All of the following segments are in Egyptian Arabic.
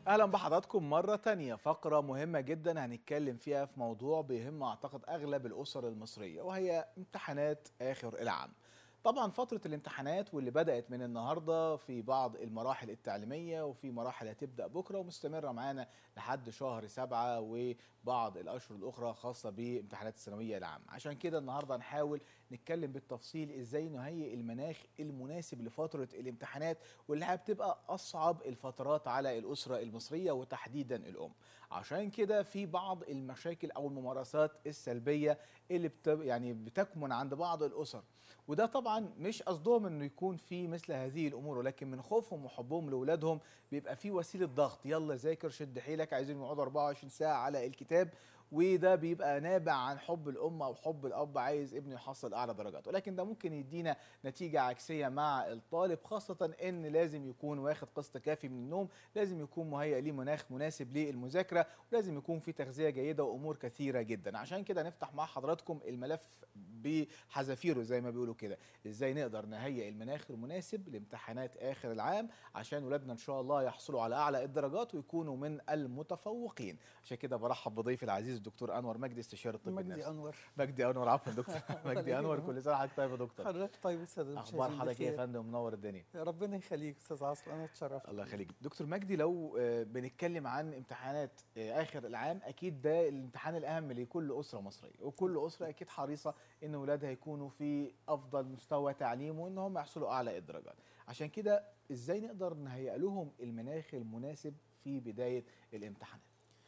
اهلا بحضراتكم مره تانية فقره مهمه جدا هنتكلم فيها في موضوع بيهم اعتقد اغلب الاسر المصريه وهي امتحانات اخر العام طبعا فترة الامتحانات واللي بدأت من النهاردة في بعض المراحل التعليمية وفي مراحل هتبدأ بكرة ومستمرة معانا لحد شهر سبعة وبعض الأشهر الأخرى خاصة بامتحانات الثانوية العامة عشان كده النهاردة هنحاول نتكلم بالتفصيل ازاي نهيئ المناخ المناسب لفترة الامتحانات واللي بتبقى أصعب الفترات على الأسرة المصرية وتحديدا الأم عشان كده في بعض المشاكل أو الممارسات السلبية اللي بت يعني بتكمن عند بعض الأسر وده طبعا مش قصدهم انه يكون في مثل هذه الامور ولكن من خوفهم وحبهم لاولادهم بيبقى في وسيله ضغط يلا ذاكر شد حيلك عايزين يقعدوا 24 ساعه على الكتاب وده بيبقى نابع عن حب الام او حب الاب عايز ابنه يحصل اعلى درجات ولكن ده ممكن يدينا نتيجه عكسيه مع الطالب خاصه ان لازم يكون واخد قسط كافي من النوم لازم يكون مهيئ ليه مناخ مناسب للمذاكره ولازم يكون في تغذيه جيده وامور كثيره جدا عشان كده نفتح مع حضراتكم الملف بحذافيره زي ما بيقولوا كده ازاي نقدر نهيئ المناخ المناسب لامتحانات اخر العام عشان ولادنا ان شاء الله يحصلوا على اعلى الدرجات ويكونوا من المتفوقين عشان كده برحب بضيفي العزيز الدكتور انور مجدي استشاري الطب مجدي النفسي انور مجدي انور عفوا دكتور مجدي انور كل سنه وحضرتك طيب يا دكتور حضرتك طيب استاذ اخبار حضرتك ايه يا فندم منور الدنيا ربنا يخليك استاذ عاصم انا اتشرفت الله يخليك دكتور مجدي لو آه، بنتكلم عن امتحانات آه، اخر العام اكيد ده الامتحان الاهم لكل اسره مصريه وكل اسره اكيد حريصه ان اولادها يكونوا في افضل مستوى تعليم وان هم يحصلوا اعلى الدرجات عشان كده ازاي نقدر نهيئ لهم المناخ المناسب في بدايه الامتحانات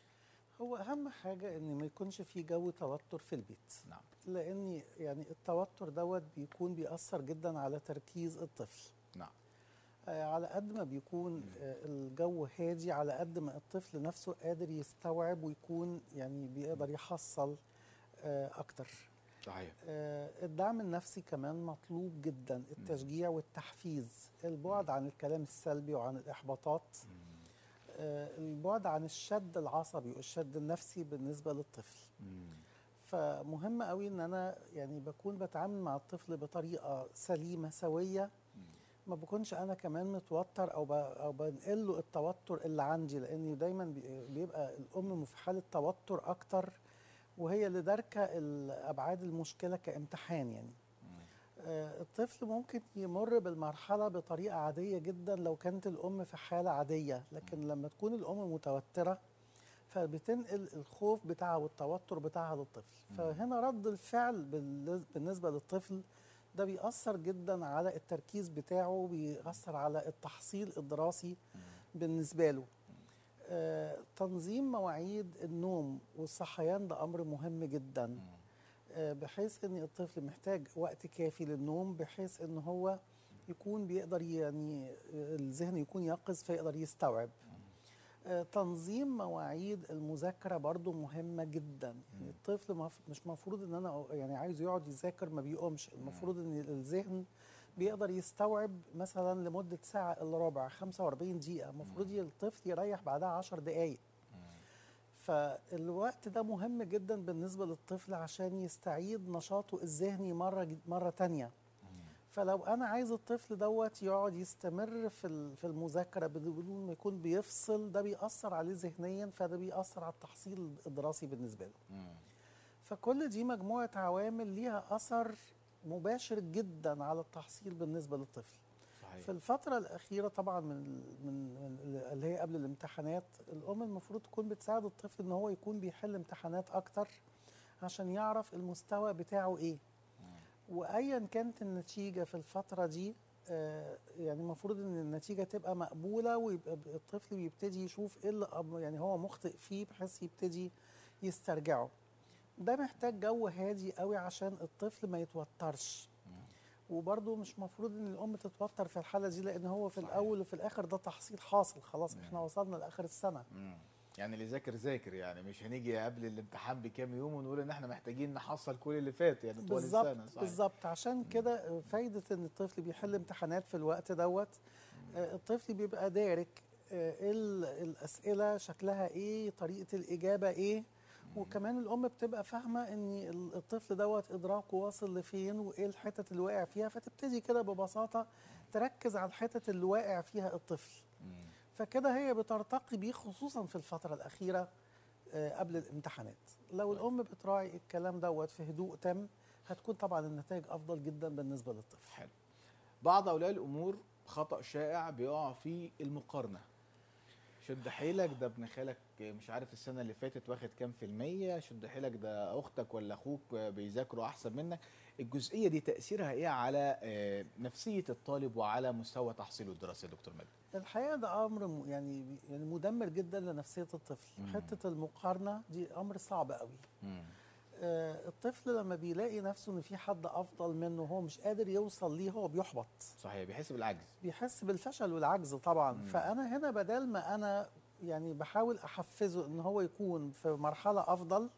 هو اهم حاجه ان ما يكونش في جو توتر في البيت نعم لان يعني التوتر دوت بيكون بيأثر جدا على تركيز الطفل نعم آه، على قد ما بيكون آه، الجو هادي على قد ما الطفل نفسه قادر يستوعب ويكون يعني بيقدر يحصل آه، اكتر صحيح آه، الدعم النفسي كمان مطلوب جدا التشجيع والتحفيز البعد عن الكلام السلبي وعن الإحباطات آه، البعد عن الشد العصبي والشد النفسي بالنسبة للطفل مم. فمهم قوي ان انا يعني بكون بتعامل مع الطفل بطريقه سليمه سويه ما بكونش انا كمان متوتر او ب- او بنقل له التوتر اللي عندي لان دايما بي- بيبقى الام في حاله توتر اكتر وهي اللي داركه ابعاد المشكله كامتحان يعني آه، الطفل ممكن يمر بالمرحله بطريقه عاديه جدا لو كانت الام في حاله عاديه لكن لما تكون الام متوتره فبتنقل الخوف بتاعها والتوتر بتاعها للطفل فهنا رد الفعل بال- بالنسبه للطفل ده بيأثر جدا على التركيز بتاعه بيأثر على التحصيل الدراسي بالنسبه له آه، تنظيم مواعيد النوم والصحيان ده امر مهم جدا آه، بحيث ان الطفل محتاج وقت كافي للنوم بحيث ان هو يكون بيقدر يعني آه، الذهن يكون يقظ فيقدر يستوعب آه، تنظيم مواعيد المذاكرة برضو مهمة جدا يعني الطفل مف- مش مفروض ان انا أ- يعني عايز يقعد يذاكر ما بيقومش المفروض ان الذهن بيقدر يستوعب مثلا لمدة ساعة الا ربع 45 دقيقة المفروض الطفل يريح بعدها 10 دقايق فالوقت ده مهم جدا بالنسبة للطفل عشان يستعيد نشاطه الذهني مرة جد- مرة تانية فلو انا عايز الطفل دوت يقعد يستمر في ال- في المذاكره بدون ما يكون بيفصل ده بيأثر عليه ذهنيا فده بيأثر على التحصيل الدراسي بالنسبه له مم. فكل دي مجموعه عوامل ليها اثر مباشر جدا على التحصيل بالنسبه للطفل صحيح في الفترة الأخيرة طبعا من ال- من من اللي هي قبل الامتحانات الأم المفروض تكون بتساعد الطفل إن هو يكون بيحل امتحانات أكتر عشان يعرف المستوى بتاعه إيه وأيا كانت النتيجة في الفترة دي آه، يعني المفروض إن النتيجة تبقى مقبولة ويبقى ب- الطفل بيبتدي يشوف إيه اللي أب- يعني هو مخطئ فيه بحيث يبتدي يسترجعه ده محتاج جو هادي قوي عشان الطفل ما يتوترش وبرضه مش مفروض ان الام تتوتر في الحاله دي لان هو في صحيح. الاول وفي الاخر ده تحصيل حاصل خلاص احنا وصلنا لاخر السنه مم. يعني اللي ذاكر ذاكر يعني مش هنيجي قبل الامتحان بكام يوم ونقول ان احنا محتاجين نحصل كل اللي فات يعني طول بالظبط السنه صحيح. بالظبط عشان كده فايده ان الطفل بيحل امتحانات في الوقت دوت آه، الطفل بيبقى دارك آه، ايه ال- الاسئله شكلها ايه طريقه الاجابه ايه وكمان الام بتبقى فاهمه ان ال- الطفل دوت ادراكه واصل لفين وايه الحتت اللي واقع فيها فتبتدي كده ببساطه تركز على الحتت اللي واقع فيها الطفل مم. فكده هي بترتقي بيه خصوصا في الفتره الاخيره آه، قبل الامتحانات لو طيب. الام بتراعي الكلام دوت في هدوء تام هتكون طبعا النتائج افضل جدا بالنسبه للطفل حلو بعض اولياء الامور خطا شائع بيقع في المقارنه شد حيلك ده ابن خالك مش عارف السنه اللي فاتت واخد كام في الميه شد حيلك ده اختك ولا اخوك بيذاكروا احسن منك الجزئيه دي تاثيرها ايه على آه، نفسيه الطالب وعلى مستوى تحصيله الدراسي يا دكتور مجدي الحقيقه ده امر م- يعني يعني مدمر جدا لنفسيه الطفل مم. حته المقارنه دي امر صعب قوي آه، الطفل لما بيلاقي نفسه ان في حد افضل منه وهو مش قادر يوصل ليه هو بيحبط صحيح بيحس بالعجز بيحس بالفشل والعجز طبعا مم. فانا هنا بدل ما انا يعني بحاول احفزه ان هو يكون في مرحله افضل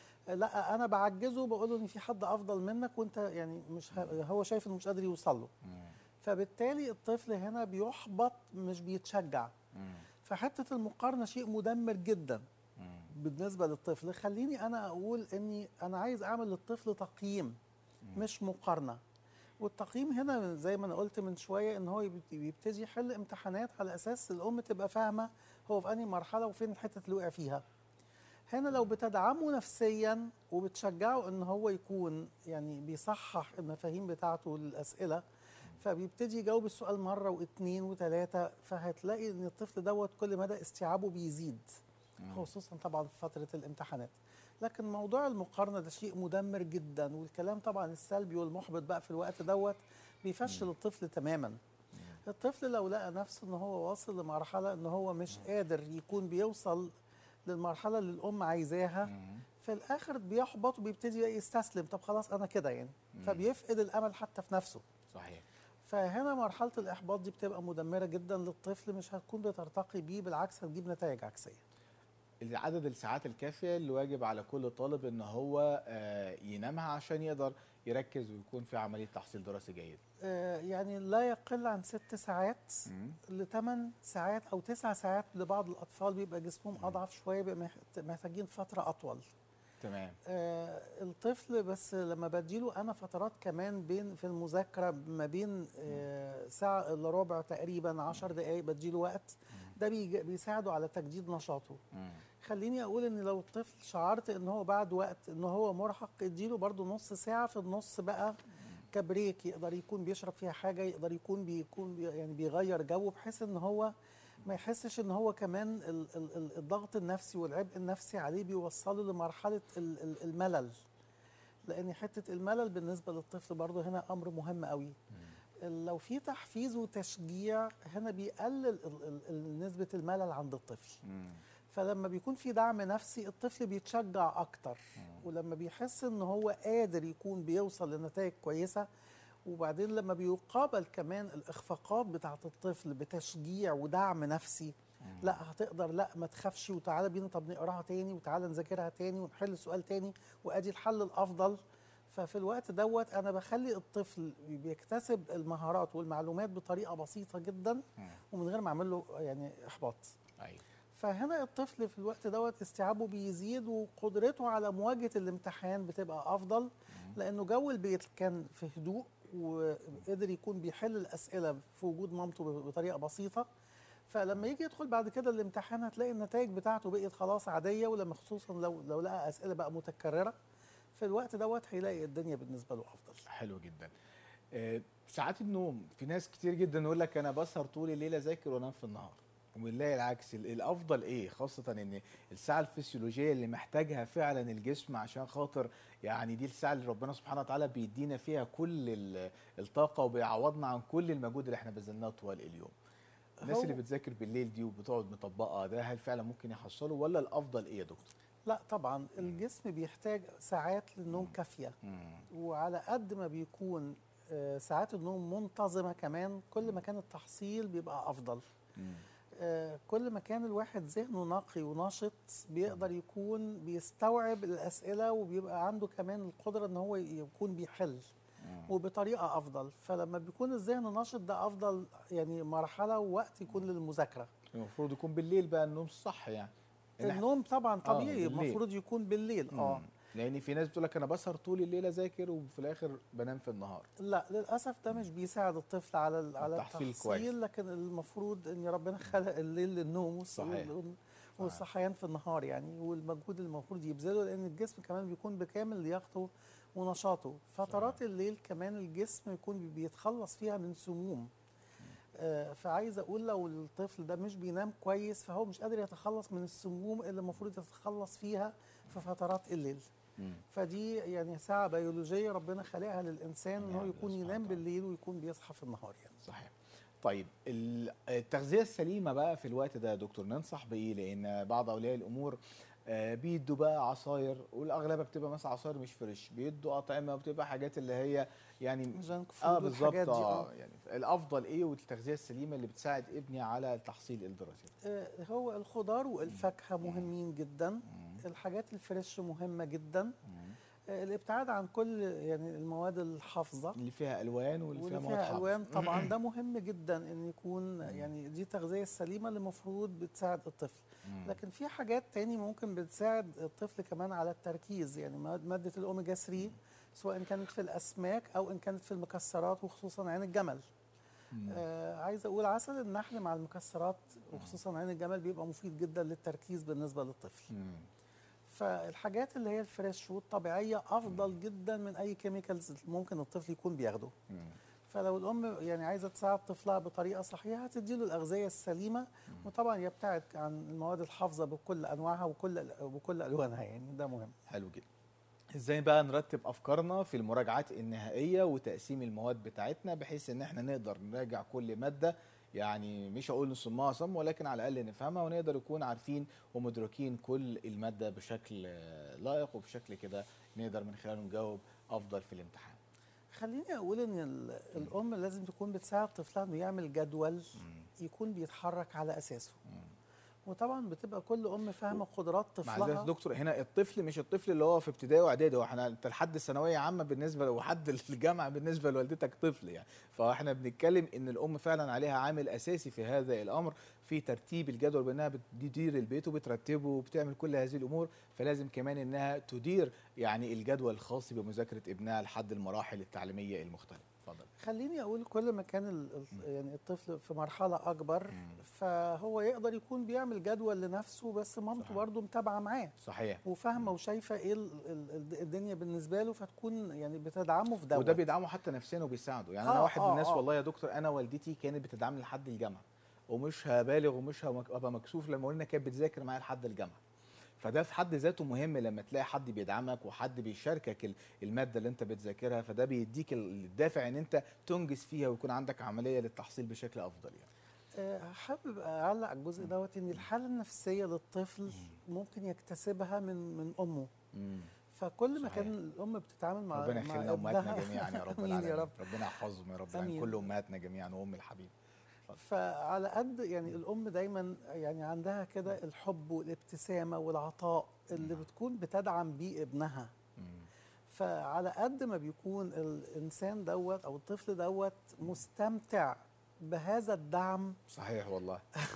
لا انا بعجزه بقول له ان في حد افضل منك وانت يعني مش ه- هو شايف انه مش قادر يوصل له فبالتالي الطفل هنا بيحبط مش بيتشجع فحته المقارنه شيء مدمر جدا بالنسبه للطفل خليني انا اقول اني انا عايز اعمل للطفل تقييم مش مقارنه والتقييم هنا زي ما انا قلت من شويه ان هو يبت- بيبتدي يحل امتحانات على اساس الام تبقى فاهمه هو في انهي مرحله وفين الحته اللي وقع فيها هنا لو بتدعمه نفسيا وبتشجعه ان هو يكون يعني بيصحح المفاهيم بتاعته للاسئله فبيبتدي يجاوب السؤال مره واثنين وثلاثه فهتلاقي ان الطفل دوت كل مدى استيعابه بيزيد خصوصا طبعا في فتره الامتحانات لكن موضوع المقارنه ده شيء مدمر جدا والكلام طبعا السلبي والمحبط بقى في الوقت دوت بيفشل الطفل تماما الطفل لو لقى نفسه ان هو واصل لمرحله ان هو مش قادر يكون بيوصل للمرحله اللي الام عايزاها في الاخر بيحبط وبيبتدي يستسلم طب خلاص انا كده يعني فبيفقد الامل حتى في نفسه صحيح فهنا مرحله الاحباط دي بتبقى مدمره جدا للطفل مش هتكون بترتقي بيه بالعكس هتجيب نتائج عكسيه عدد الساعات الكافيه اللي واجب على كل طالب ان هو آه، ينامها عشان يقدر يركز ويكون في عمليه تحصيل دراسي جيد آه، يعني لا يقل عن ست ساعات لثمان ساعات او تسع ساعات لبعض الاطفال بيبقى جسمهم اضعف شويه بيبقى محت- محتاجين فتره اطول تمام آه، الطفل بس لما بديله انا فترات كمان بين في المذاكره ما بين آه، ساعه الا ربع تقريبا عشر دقائق بديله وقت ده بيج- بيساعده على تجديد نشاطه خليني اقول ان لو الطفل شعرت ان هو بعد وقت ان هو مرهق اديله برضو نص ساعه في النص بقى كبريك يقدر يكون بيشرب فيها حاجه يقدر يكون بيكون بي يعني بيغير جو بحيث ان هو ما يحسش ان هو كمان ال- ال- ال- الضغط النفسي والعبء النفسي عليه بيوصله لمرحله ال- ال- الملل لان حته الملل بالنسبه للطفل برضه هنا امر مهم قوي لو في تحفيز وتشجيع هنا بيقلل ال- ال- ال- نسبه الملل عند الطفل فلما بيكون في دعم نفسي الطفل بيتشجع اكتر ولما بيحس ان هو قادر يكون بيوصل لنتائج كويسه وبعدين لما بيقابل كمان الاخفاقات بتاعه الطفل بتشجيع ودعم نفسي لا هتقدر لا ما تخافش وتعالى بينا طب نقراها تاني وتعالى نذاكرها تاني ونحل السؤال تاني وادي الحل الافضل ففي الوقت دوت انا بخلي الطفل بيكتسب المهارات والمعلومات بطريقه بسيطه جدا ومن غير ما اعمل له يعني احباط ايوه فهنا الطفل في الوقت دوت استيعابه بيزيد وقدرته على مواجهه الامتحان بتبقى افضل لانه جو البيت كان في هدوء وقدر يكون بيحل الاسئله في وجود مامته بطريقه بسيطه فلما يجي يدخل بعد كده الامتحان هتلاقي النتائج بتاعته بقت خلاص عاديه ولما خصوصا لو لو لقى اسئله بقى متكرره في الوقت دوت هيلاقي الدنيا بالنسبه له افضل حلو جدا آه، ساعات النوم في ناس كتير جدا يقول لك انا بسهر طول الليل اذاكر وانام في النهار وبنلاقي العكس ال- الافضل ايه خاصه ان الساعه الفسيولوجيه اللي محتاجها فعلا الجسم عشان خاطر يعني دي الساعه اللي ربنا سبحانه وتعالى بيدينا فيها كل ال- الطاقه وبيعوضنا عن كل المجهود اللي احنا بذلناه طوال اليوم الناس هو- اللي بتذاكر بالليل دي وبتقعد مطبقه ده هل فعلا ممكن يحصله ولا الافضل ايه يا دكتور لا طبعا الجسم بيحتاج ساعات للنوم كافيه وعلى قد ما بيكون آه، ساعات النوم منتظمه كمان كل ما كان التحصيل بيبقى افضل آه، كل ما كان الواحد ذهنه نقي ونشط بيقدر يكون بيستوعب الاسئله وبيبقى عنده كمان القدره ان هو يكون بيحل وبطريقه افضل فلما بيكون الذهن نشط ده افضل يعني مرحله ووقت يكون للمذاكره المفروض يكون بالليل بقى النوم الصح يعني إن إحنا- النوم طبعا طبيعي بالليل. المفروض يكون بالليل اه مم. لان في ناس بتقول لك انا بسهر طول الليل اذاكر وفي الاخر بنام في النهار لا للاسف ده مش بيساعد الطفل على ال- على التحصيل التحصيل كويس. لكن المفروض ان ربنا خلق الليل للنوم والص- صحيح. وال- والصحيان في النهار يعني والمجهود اللي المفروض يبذله لان الجسم كمان بيكون بكامل لياقته ونشاطه فترات الليل كمان الجسم يكون بي- بيتخلص فيها من سموم آه، فعايز اقول لو الطفل ده مش بينام كويس فهو مش قادر يتخلص من السموم اللي المفروض يتخلص فيها في فترات الليل مم. فدي يعني ساعة بيولوجية ربنا خالقها للإنسان إن هو نعم، يكون سبحانه ينام وتعالى. بالليل ويكون بيصحى في النهار يعني صحيح طيب ال- التغذيه السليمه بقى في الوقت ده يا دكتور ننصح بايه لان بعض اولياء الامور آه، بيدوا بقى عصاير والاغلبيه بتبقى مثلا عصاير مش فريش بيدوا اطعمه وبتبقى حاجات اللي هي يعني جانك اه فود بالظبط والحاجات دي اه اه يعني الافضل ايه والتغذيه السليمه اللي بتساعد ابني على التحصيل الدراسي آه، هو الخضار والفاكهة مهمين جدا مم. الحاجات الفريش مهمة جدا مم. آه، الابتعاد عن كل يعني المواد الحافظة اللي فيها الوان واللي فيها واللي مواد فيها حافظة. الوان طبعا ده مهم جدا ان يكون يعني دي التغذيه السليمه اللي المفروض بتساعد الطفل مم. لكن في حاجات تاني ممكن بتساعد الطفل كمان على التركيز يعني ماد- ماده الاوميجا 3 سواء كانت في الاسماك او ان كانت في المكسرات وخصوصا عين الجمل مم. آه عايز اقول عسل النحل مع المكسرات وخصوصا عين الجمل بيبقى مفيد جدا للتركيز بالنسبه للطفل مم. فالحاجات اللي هي الفريش والطبيعيه افضل جدا من اي كيميكالز ممكن الطفل يكون بياخده مم. فلو الام يعني عايزه تساعد طفلها بطريقه صحيحه تديله الاغذيه السليمه وطبعا يبتعد عن المواد الحافظه بكل انواعها وكل بكل الوانها يعني ده مهم حلو جدا ازاي بقى نرتب افكارنا في المراجعات النهائيه وتقسيم المواد بتاعتنا بحيث ان احنا نقدر نراجع كل ماده يعني مش هقول نصمها صم ولكن على الاقل نفهمها ونقدر نكون عارفين ومدركين كل الماده بشكل آه، لائق وبشكل كده نقدر من خلاله نجاوب افضل في الامتحان خليني اقول ان ال- الام لازم تكون بتساعد طفلها انه يعمل جدول مم. يكون بيتحرك على اساسه مم. وطبعا بتبقى كل ام فاهمه قدرات مع ذلك طفلها دكتور هنا الطفل مش الطفل اللي هو في ابتدائي واعدادي هو احنا انت لحد الثانويه عامه بالنسبه وحد الجامعه بالنسبه لوالدتك طفل يعني فاحنا بنتكلم ان الام فعلا عليها عامل اساسي في هذا الامر في ترتيب الجدول بانها بتدير البيت وبترتبه وبتعمل كل هذه الامور فلازم كمان انها تدير يعني الجدول الخاص بمذاكره ابنها لحد المراحل التعليميه المختلفه اتفضل خليني اقول كل ما كان ال- ال- يعني الطفل في مرحله اكبر مم. فهو يقدر يكون بيعمل جدول لنفسه بس مامته صحيح. برضه متابعه معاه صحيح وفاهمه وشايفه ايه ال- ال- ال- الدنيا بالنسبه له فتكون يعني بتدعمه في دوت وده بيدعمه حتى نفسيا وبيساعده يعني انا آه، واحد من آه، الناس آه. والله يا دكتور انا والدتي كانت بتدعمني لحد الجامعه ومش هبالغ ومش همك- هبقى مكسوف لما اقول انها كانت بتذاكر معايا لحد الجامعه فده في حد ذاته مهم لما تلاقي حد بيدعمك وحد بيشاركك ال- الماده اللي انت بتذاكرها فده بيديك ال- الدافع ان انت تنجز فيها ويكون عندك عمليه للتحصيل بشكل افضل يعني آه، حابب اعلق على الجزء دوت ان الحاله النفسيه للطفل ممكن يكتسبها من من امه فكل ما صحيح. كان الام بتتعامل مع ربنا مع يخلينا امهاتنا ابنها- جميعا يا رب آمين العالمين يا رب ربنا يحفظهم يا رب العالمين آمين. كل امهاتنا جميعا وام الحبيب فعلى قد يعني الام دايما يعني عندها كده الحب والابتسامه والعطاء اللي بتكون بتدعم بيه ابنها مم. فعلى قد ما بيكون الانسان دوت او الطفل دوت مستمتع بهذا الدعم صحيح والله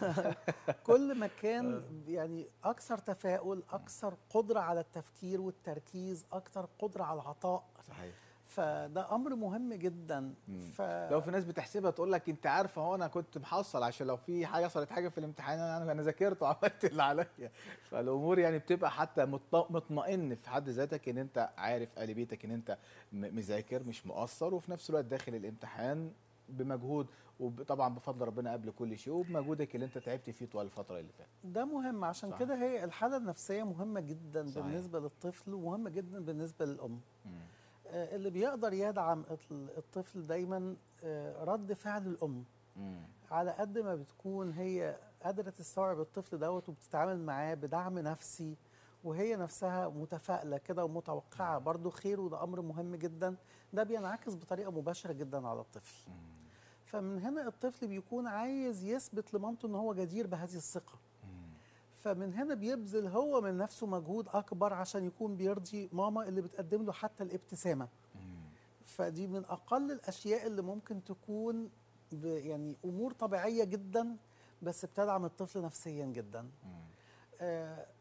كل ما كان يعني اكثر تفاؤل اكثر قدره على التفكير والتركيز اكثر قدره على العطاء صحيح فده امر مهم جدا مم. ف لو في ناس بتحسبها تقول لك انت عارفه هو انا كنت محصل عشان لو في حاجه حصلت حاجه في الامتحان انا انا ذاكرت وعملت اللي عليا فالامور يعني بتبقى حتى مط- مطمئن في حد ذاتك ان انت عارف آل بيتك ان انت م- مذاكر مش مقصر وفي نفس الوقت داخل الامتحان بمجهود وطبعا بفضل ربنا قبل كل شيء وبمجهودك اللي انت تعبت فيه طوال الفتره اللي فاتت ده مهم عشان صح. كده هي الحاله النفسيه مهمه جدا صحيح. بالنسبه للطفل ومهمه جدا بالنسبه للام مم. آه، اللي بيقدر يدعم الط- الطفل دايما آه، رد فعل الام مم. على قد ما بتكون هي قادره تستوعب الطفل دوت وبتتعامل معاه بدعم نفسي وهي نفسها متفائله كده ومتوقعه برضو خير وده امر مهم جدا ده بينعكس بطريقه مباشره جدا على الطفل مم. فمن هنا الطفل بيكون عايز يثبت لمامته ان هو جدير بهذه الثقه مم. فمن هنا بيبذل هو من نفسه مجهود اكبر عشان يكون بيرضي ماما اللي بتقدم له حتى الابتسامه مم. فدي من اقل الاشياء اللي ممكن تكون ب- يعني امور طبيعيه جدا بس بتدعم الطفل نفسيا جدا مم. آه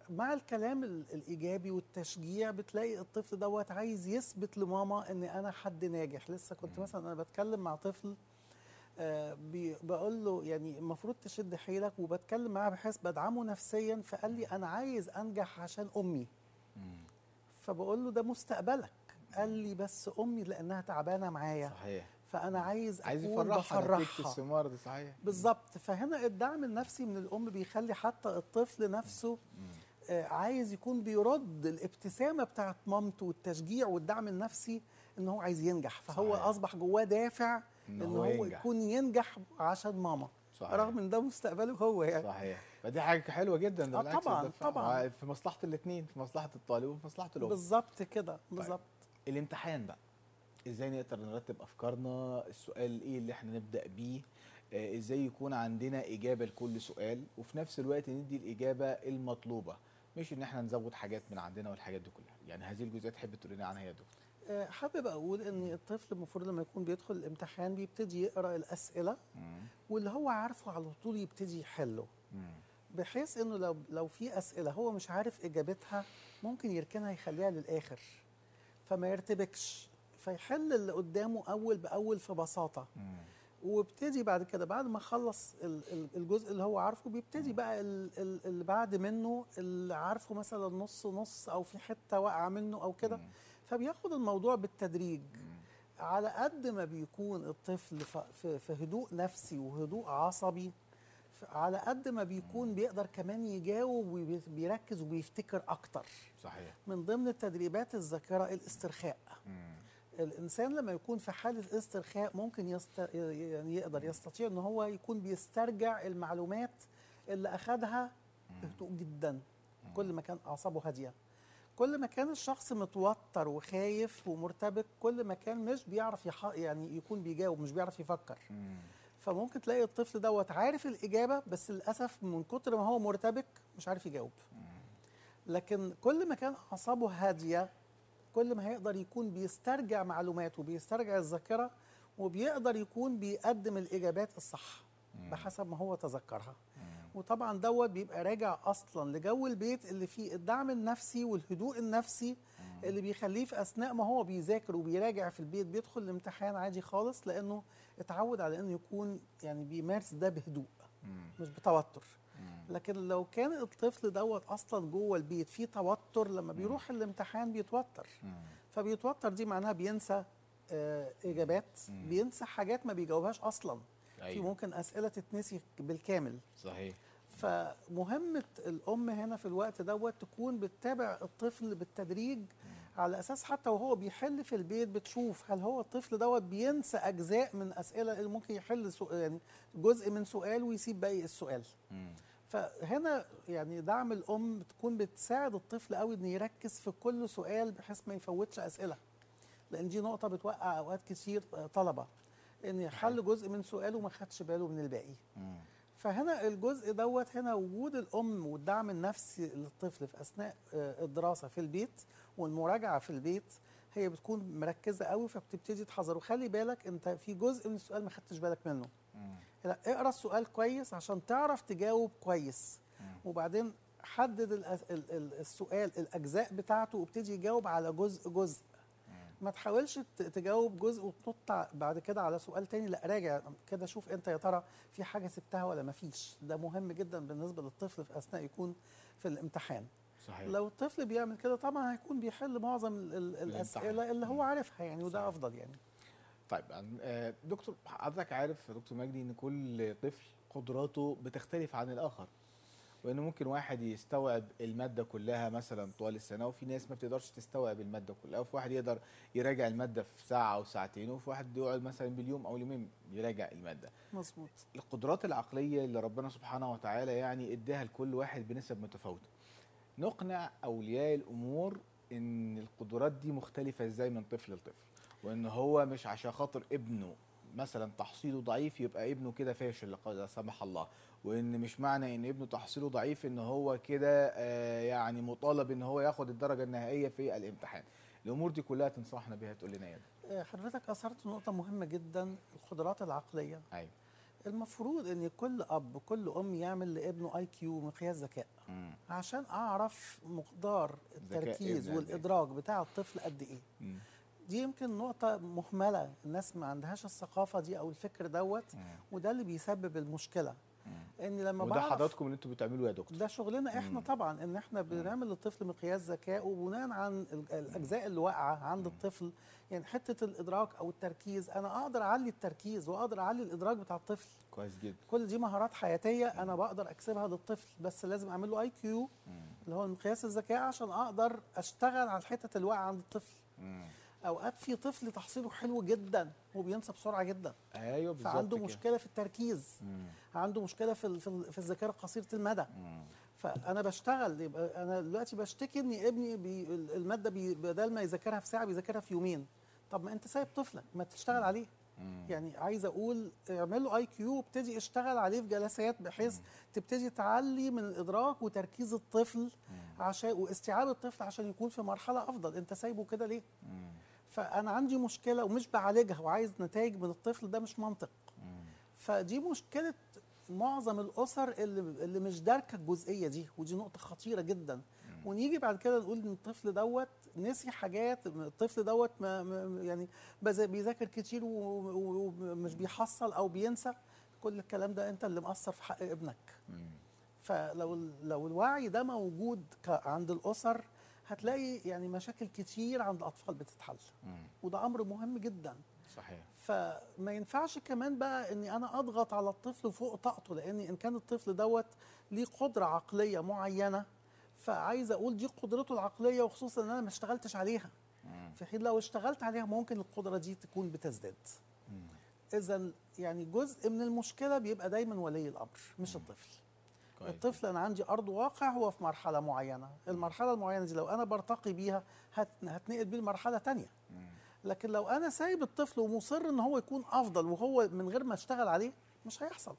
مع الكلام ال- الايجابي والتشجيع بتلاقي الطفل دوت عايز يثبت لماما ان انا حد ناجح لسه كنت مثلا انا بتكلم مع طفل آه، بي- بقول له يعني المفروض تشد حيلك وبتكلم معاه بحيث بدعمه نفسيا فقال لي انا عايز انجح عشان امي فبقول له ده مستقبلك قال لي بس امي لانها تعبانه معايا صحيح فانا عايز عايز أكون يفرحها نتيجه بفرحها الثمار دي صحيح بالظبط فهنا الدعم النفسي من الام بيخلي حتى الطفل نفسه آه، عايز يكون بيرد الابتسامه بتاعت مامته والتشجيع والدعم النفسي ان هو عايز ينجح فهو صحيح. اصبح جواه دافع إن ان هو هو ينجح. يكون ينجح عشان ماما صحيح. رغم ان ده مستقبله هو يعني صحيح فدي حاجه حلوه جدا ده آه بالعكس طبعاً، ده فعلا. طبعاً. في مصلحه الاثنين في مصلحه الطالب وفي مصلحه الام بالظبط كده بالظبط الامتحان بقى ازاي نقدر نرتب افكارنا السؤال ايه اللي احنا نبدا بيه آه، ازاي يكون عندنا اجابه لكل سؤال وفي نفس الوقت ندي الاجابه المطلوبه مش ان احنا نزود حاجات من عندنا والحاجات دي كلها يعني هذه الجزئيه تحب تقول لنا عنها يا دكتور آه، حابب اقول ان الطفل المفروض لما يكون بيدخل الامتحان بيبتدي يقرا الاسئله واللي هو عارفه على طول يبتدي يحله بحيث انه لو لو في اسئله هو مش عارف اجابتها ممكن يركنها يخليها للاخر فما يرتبكش فيحل اللي قدامه اول باول في بساطه وابتدي بعد كده بعد ما خلص ال- ال- الجزء اللي هو عارفه بيبتدي بقى ال- ال- اللي بعد منه اللي عارفه مثلا نص نص او في حته واقعه منه او كده فبياخد الموضوع بالتدريج على قد ما بيكون الطفل ف- في في هدوء نفسي وهدوء عصبي ف- على قد ما بيكون بيقدر كمان يجاوب وبيركز وبيفتكر اكتر صحيح من ضمن التدريبات الذاكره الاسترخاء الانسان لما يكون في حاله استرخاء ممكن يست... يعني يقدر يستطيع ان هو يكون بيسترجع المعلومات اللي اخذها بهدوء جدا كل ما كان اعصابه هاديه كل ما كان الشخص متوتر وخايف ومرتبك كل ما كان مش بيعرف يح... يعني يكون بيجاوب مش بيعرف يفكر فممكن تلاقي الطفل دوت عارف الاجابه بس للاسف من كتر ما هو مرتبك مش عارف يجاوب لكن كل ما كان اعصابه هاديه كل ما هيقدر يكون بيسترجع معلومات وبيسترجع الذاكره وبيقدر يكون بيقدم الاجابات الصح بحسب ما هو تذكرها وطبعا دوت بيبقى راجع اصلا لجو البيت اللي فيه الدعم النفسي والهدوء النفسي اللي بيخليه في اثناء ما هو بيذاكر وبيراجع في البيت بيدخل الامتحان عادي خالص لانه اتعود على انه يكون يعني بيمارس ده بهدوء مش بتوتر لكن لو كان الطفل دوت اصلا جوه البيت فيه توتر لما بيروح الامتحان بيتوتر فبيتوتر دي معناها بينسى آه اجابات مم. بينسى حاجات ما بيجاوبهاش اصلا في ايوه ممكن اسئله تتنسي بالكامل صحيح فمهمه الام هنا في الوقت دوت تكون بتتابع الطفل بالتدريج على اساس حتى وهو بيحل في البيت بتشوف هل هو الطفل دوت بينسى اجزاء من اسئله اللي ممكن يحل سو يعني جزء من سؤال ويسيب باقي السؤال مم. فهنا يعني دعم الام بتكون بتساعد الطفل قوي انه يركز في كل سؤال بحيث ما يفوتش اسئله لان دي نقطه بتوقع اوقات كتير طلبه ان حل جزء من سؤال وما خدش باله من الباقي مم. فهنا الجزء دوت هنا وجود الام والدعم النفسي للطفل في اثناء آه، الدراسه في البيت والمراجعه في البيت هي بتكون مركزه قوي فبتبتدي تحذر وخلي بالك انت في جزء من السؤال ما خدتش بالك منه مم. لا اقرا السؤال كويس عشان تعرف تجاوب كويس مم. وبعدين حدد الأس- ال- ال- السؤال الاجزاء بتاعته وابتدي يجاوب على جزء جزء ما تحاولش ت- تجاوب جزء وتنط ع- بعد كده على سؤال تاني لا راجع كده شوف انت يا ترى في حاجه سبتها ولا ما فيش ده مهم جدا بالنسبه للطفل في اثناء يكون في الامتحان صحيح لو الطفل بيعمل كده طبعا هيكون بيحل معظم ال- ال- الاسئله اللي هو عارفها يعني وده صحيح. افضل يعني طيب آه، دكتور حضرتك عارف يا دكتور مجدي ان كل طفل قدراته بتختلف عن الاخر وان ممكن واحد يستوعب الماده كلها مثلا طوال السنه وفي ناس ما بتقدرش تستوعب الماده كلها وفي واحد يقدر يراجع الماده في ساعه او ساعتين وفي واحد يقعد مثلا باليوم او يومين يراجع الماده مظبوط القدرات العقليه اللي ربنا سبحانه وتعالى يعني اداها لكل واحد بنسب متفاوته نقنع اولياء الامور ان القدرات دي مختلفه ازاي من طفل لطفل وان هو مش عشان خاطر ابنه مثلا تحصيله ضعيف يبقى ابنه كده فاشل لا قدر- لا سمح الله وان مش معنى ان ابنه تحصيله ضعيف ان هو كده آه، يعني مطالب ان هو ياخد الدرجه النهائيه في الامتحان الامور دي كلها تنصحنا بيها تقول لنا ايه آه، حضرتك اثرت نقطه مهمه جدا القدرات العقليه ايوه المفروض ان كل اب كل ام يعمل لابنه اي كيو مقياس ذكاء مم. عشان اعرف مقدار التركيز ابني قد إيه. والادراك بتاع الطفل قد ايه مم. دي يمكن نقطة مهملة الناس ما عندهاش الثقافة دي أو الفكر دوت مم. وده اللي بيسبب المشكلة مم. إن لما وده بعرف حضراتكم اللي انتوا بتعملوه يا دكتور ده شغلنا احنا مم. طبعا ان احنا بنعمل للطفل مقياس ذكاء وبناء عن ال- الاجزاء اللي واقعه عند الطفل يعني حته الادراك او التركيز انا اقدر اعلي التركيز واقدر اعلي الادراك بتاع الطفل كويس جدا كل دي مهارات حياتيه انا بقدر اكسبها للطفل بس لازم اعمل له اي كيو مم. اللي هو مقياس الذكاء عشان اقدر اشتغل على الحته اللي واقعه عند الطفل مم. اوقات في طفل تحصيله حلو جدا وبينسى بسرعه جدا ايوه بالظبط فعنده كده. مشكله في التركيز مم. عنده مشكله في ال- في ال- في الذاكره قصيره المدى مم. فانا بشتغل يبقى انا دلوقتي بشتكي ان ابني بي الماده بي بدل ما يذاكرها في ساعه بيذاكرها في يومين طب ما انت سايب طفلك ما تشتغل عليه مم. يعني عايز اقول اعمل له اي كيو وابتدي اشتغل عليه في جلسات بحيث تبتدي تعلي من الادراك وتركيز الطفل عشان واستيعاب الطفل عشان يكون في مرحله افضل انت سايبه كده ليه مم. فانا عندي مشكله ومش بعالجها وعايز نتائج من الطفل ده مش منطق مم. فدي مشكله معظم الاسر اللي اللي مش داركه الجزئيه دي ودي نقطه خطيره جدا ونيجي بعد كده نقول ان الطفل دوت نسي حاجات الطفل دوت ما ما- يعني بز- بيذاكر كتير و- و- ومش بيحصل او بينسى كل الكلام ده انت اللي مقصر في حق ابنك مم. فلو ال- لو الوعي ده موجود ك- عند الاسر هتلاقي يعني مشاكل كتير عند الاطفال بتتحل مم. وده امر مهم جدا صحيح فما ينفعش كمان بقى اني انا اضغط على الطفل فوق طاقته لان ان كان الطفل دوت ليه قدره عقليه معينه فعايز اقول دي قدرته العقليه وخصوصا ان انا ما اشتغلتش عليها مم. في حين لو اشتغلت عليها ممكن القدره دي تكون بتزداد مم. اذا يعني جزء من المشكله بيبقى دايما ولي الامر مش الطفل كويس. الطفل انا عندي ارض واقع هو في مرحله معينه المرحله المعينه دي لو انا برتقي بيها هت... هتنقل بيه لمرحله تانية مم. لكن لو انا سايب الطفل ومصر ان هو يكون افضل وهو من غير ما اشتغل عليه مش هيحصل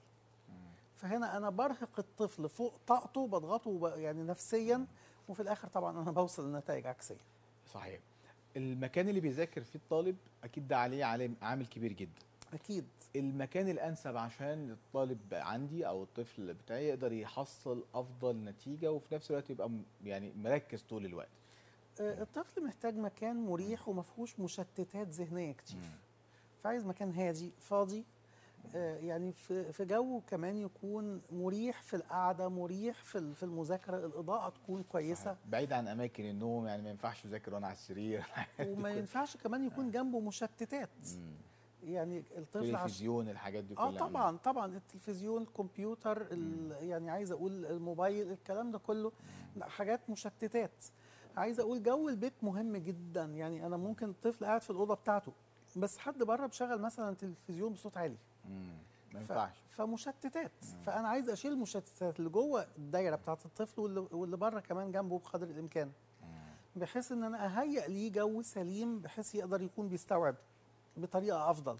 فهنا انا برهق الطفل فوق طاقته بضغطه وب- يعني نفسيا وفي الاخر طبعا انا بوصل لنتائج عكسيه صحيح المكان اللي بيذاكر فيه الطالب اكيد ده عليه عليه عامل كبير جدا اكيد المكان الانسب عشان الطالب عندي او الطفل بتاعي يقدر يحصل افضل نتيجه وفي نفس الوقت يبقى م- يعني مركز طول الوقت آه، الطفل محتاج مكان مريح وما فيهوش مشتتات ذهنيه كتير مم. فعايز مكان هادي فاضي آه، يعني في في جو كمان يكون مريح في القعده مريح في ال- في المذاكره الاضاءه تكون كويسه بعيد عن اماكن النوم يعني ما ينفعش اذاكر وانا على السرير وما ينفعش كمان يكون جنبه مشتتات مم. يعني الطفل عشان تلفزيون الحاجات دي كلها اه طبعا طبعا التلفزيون الكمبيوتر ال- يعني عايز اقول الموبايل الكلام ده كله لا، حاجات مشتتات عايز اقول جو البيت مهم جدا يعني انا ممكن الطفل قاعد في الاوضه بتاعته بس حد بره بشغل مثلا تلفزيون بصوت عالي مم. ما ف- ينفعش فمشتتات فانا عايز اشيل المشتتات اللي جوه الدايره بتاعت الطفل واللي, واللي بره كمان جنبه بقدر الامكان بحيث ان انا اهيئ ليه جو سليم بحيث يقدر يكون بيستوعب بطريقه افضل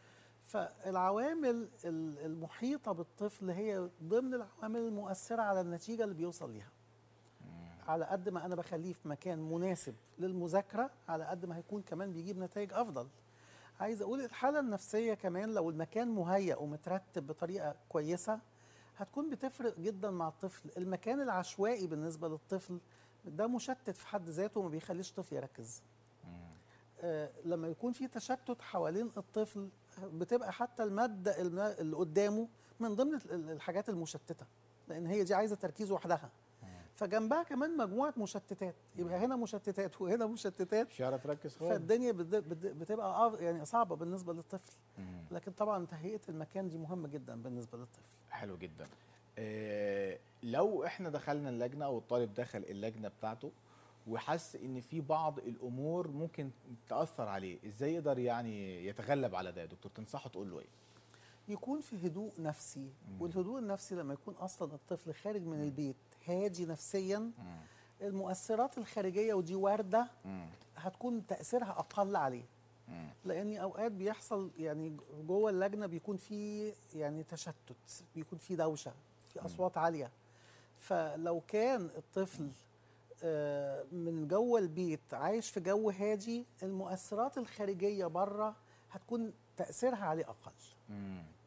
فالعوامل ال- المحيطه بالطفل هي ضمن العوامل المؤثره على النتيجه اللي بيوصل ليها على قد ما انا بخليه في مكان مناسب للمذاكره على قد ما هيكون كمان بيجيب نتائج افضل عايز اقول الحاله النفسيه كمان لو المكان مهيأ ومترتب بطريقه كويسه هتكون بتفرق جدا مع الطفل المكان العشوائي بالنسبه للطفل ده مشتت في حد ذاته وما بيخليش الطفل يركز آه، لما يكون في تشتت حوالين الطفل بتبقى حتى الماده الم- اللي قدامه من ضمن ال- الحاجات المشتته لان هي دي عايزه تركيز وحدها فجنبها كمان مجموعه مشتتات يبقى هنا مشتتات وهنا مشتتات مش هيعرف يركز خالص فالدنيا بت- بت- بتبقى آه يعني صعبه بالنسبه للطفل مم. لكن طبعا تهيئه المكان دي مهمه جدا بالنسبه للطفل حلو جدا آه لو احنا دخلنا اللجنه او الطالب دخل اللجنه بتاعته وحس ان في بعض الامور ممكن تاثر عليه ازاي يقدر يعني يتغلب على ده يا دكتور تنصحه تقول له ايه يكون في هدوء نفسي مم. والهدوء النفسي لما يكون اصلا الطفل خارج من البيت هادي نفسيا مم. المؤثرات الخارجيه ودي وارده مم. هتكون تاثيرها اقل عليه مم. لان اوقات بيحصل يعني جوه اللجنه بيكون في يعني تشتت بيكون في دوشه في اصوات عاليه فلو كان الطفل آه، من جوه البيت عايش في جو هادي المؤثرات الخارجيه بره هتكون تاثيرها عليه اقل مم.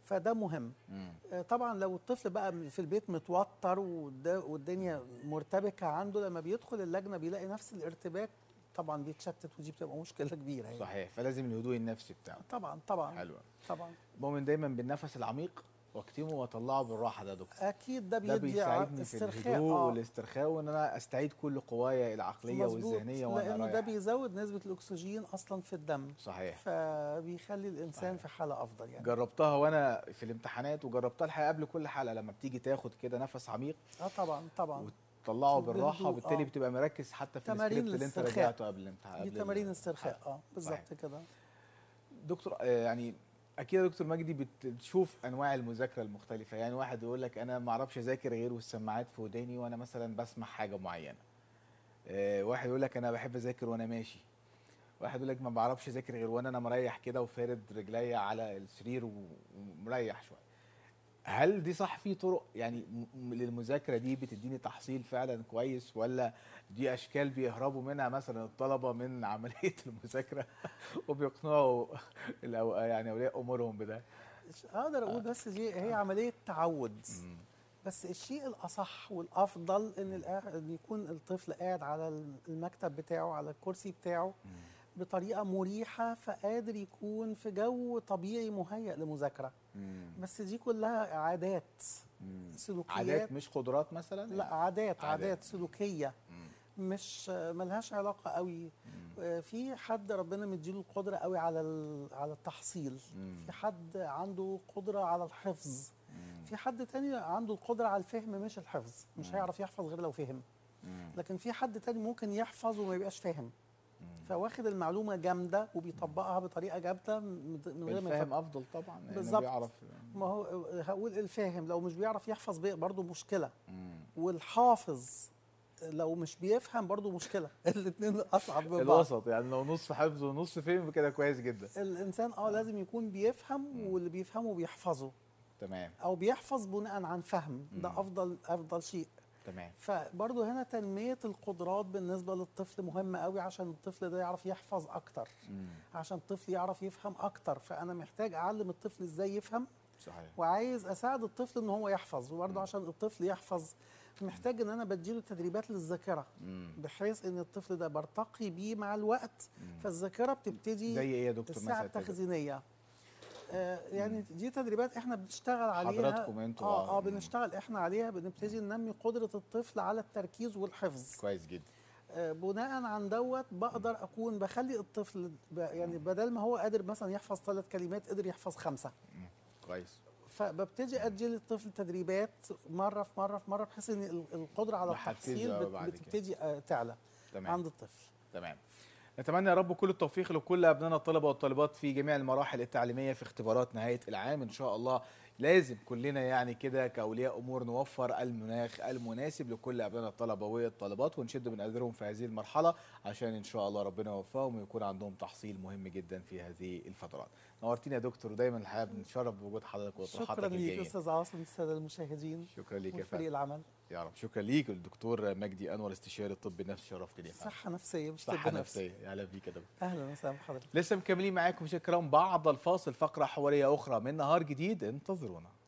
فده مهم مم. آه، طبعا لو الطفل بقى في البيت متوتر والد- والدنيا مرتبكه عنده لما بيدخل اللجنه بيلاقي نفس الارتباك طبعا بيتشتت ودي بتبقى مشكله كبيره يعني. صحيح فلازم الهدوء النفسي بتاعه طبعا طبعا حلو طبعا مؤمن دايما بالنفس العميق واكتمه واطلعه بالراحه ده يا دكتور اكيد ده ده بيدي ع- بيساعدني في استرخاء الهدوء اه والاسترخاء وان انا استعيد كل قوايا العقليه مظبوط، والذهنيه وانا لانه ده رايح بيزود نسبه الاكسجين اصلا في الدم صحيح فبيخلي الانسان صحيح. في حاله افضل يعني جربتها وانا في الامتحانات وجربتها الحقيقه قبل كل حلقه لما بتيجي تاخد كده نفس عميق اه طبعا طبعا وتطلعه بالراحه بهدوء، وبالتالي آه. بتبقى مركز حتى في تمارين السكريبت اللي انت الاسترخاء. راجعته قبل الامتحان دي قبل تمارين ال- استرخاء اه صحيح. بالظبط كده دكتور آه، يعني اكيد يا دكتور مجدي بت- بتشوف انواع المذاكره المختلفه يعني واحد يقول لك انا ما اعرفش اذاكر غير والسماعات في وداني وانا مثلا بسمع حاجه معينه آه، واحد يقول لك انا بحب اذاكر وانا ماشي واحد يقول لك ما بعرفش اذاكر غير وانا انا مريح كده وفارد رجليا على السرير و- ومريح شويه هل دي صح في طرق يعني م- م- للمذاكره دي بتديني تحصيل فعلا كويس ولا دي اشكال بيهربوا منها مثلا الطلبه من عمليه المذاكره وبيقنعوا الأو... يعني اولياء امورهم بده اقدر اقول بس دي هي عمليه تعود بس الشيء الاصح والافضل ان الآ- ان يكون الطفل قاعد على المكتب بتاعه على الكرسي بتاعه بطريقه مريحه فقادر يكون في جو طبيعي مهيئ لمذاكره بس دي كلها عادات سلوكيات عادات مش قدرات مثلا لا عادات عادات. عادات سلوكيه مم. مش ملهاش علاقه قوي مم. آه، في حد ربنا مديله القدره قوي على ال- على التحصيل مم. في حد عنده قدره على الحفظ مم. في حد تاني عنده القدره على الفهم مش الحفظ مش مم. هيعرف يحفظ غير لو فهم مم. لكن في حد تاني ممكن يحفظ وما يبقاش فاهم مم. فواخد المعلومه جامده وبيطبقها بطريقه جامده من من غير ما الفهم يفكر افضل طبعا لأنه بالظبط. بيعرف ما هو هقول الفاهم لو مش بيعرف يحفظ بي- برضه مشكله مم. والحافظ لو مش بيفهم برضه مشكله الاثنين اصعب من بعض الوسط يعني لو نص حفظ ونص فهم كده كويس جدا الانسان اه لازم يكون بيفهم واللي بيفهمه بيحفظه تمام او بيحفظ بناء عن فهم ده مم. افضل افضل شيء تمام فبرضه هنا تنميه القدرات بالنسبه للطفل مهمه قوي عشان الطفل ده يعرف يحفظ اكتر مم. عشان الطفل يعرف يفهم اكتر فانا محتاج اعلم الطفل ازاي يفهم صحيح وعايز اساعد الطفل ان هو يحفظ وبرضه مم. عشان الطفل يحفظ محتاج ان انا بديله تدريبات للذاكره مم. بحيث ان الطفل ده برتقي بيه مع الوقت مم. فالذاكره بتبتدي زي ايه يا دكتور الساعه مثلا كده؟ التخزينيه آه يعني دي تدريبات احنا بنشتغل عليها حضراتكم انتوا اه اه مم. بنشتغل احنا عليها بنبتدي ننمي قدره الطفل على التركيز والحفظ كويس جدا آه بناء عن دوت بقدر اكون بخلي الطفل ب- يعني بدل ما هو قادر مثلا يحفظ ثلاث كلمات قدر يحفظ خمسه مم. كويس فببتدي ادي للطفل تدريبات مره في مره في مره بحيث ان ال- القدره على بحفزه التحصيل بت- بعد كده. بتبتدي آه، تعلى تمام عند الطفل تمام نتمنى يا رب كل التوفيق لكل ابنائنا الطلبه والطالبات في جميع المراحل التعليميه في اختبارات نهايه العام ان شاء الله لازم كلنا يعني كده كاولياء امور نوفر المناخ المناسب لكل ابنائنا الطلبه والطالبات ونشد من اذرهم في هذه المرحله عشان ان شاء الله ربنا يوفقهم ويكون عندهم تحصيل مهم جدا في هذه الفترات نورتينا يا دكتور ودايما الحقيقه بنتشرف بوجود حضرتك وطروحاتك شكرا ليك الجيده استاذ عاصم الساده المشاهدين شكرا ليك يا وفريق فندم العمل يا رب شكرا ليك الدكتور مجدي انور استشاري الطب النفسي شرفتني يا فندم صحه نفسيه مش صحه طب نفسي. نفسيه يا اهلا بيك يا دكتور اهلا وسهلا بحضرتك لسه مكملين معاكم شكرا بعد الفاصل فقرة حوارية أخرى من نهار جديد انتظرونا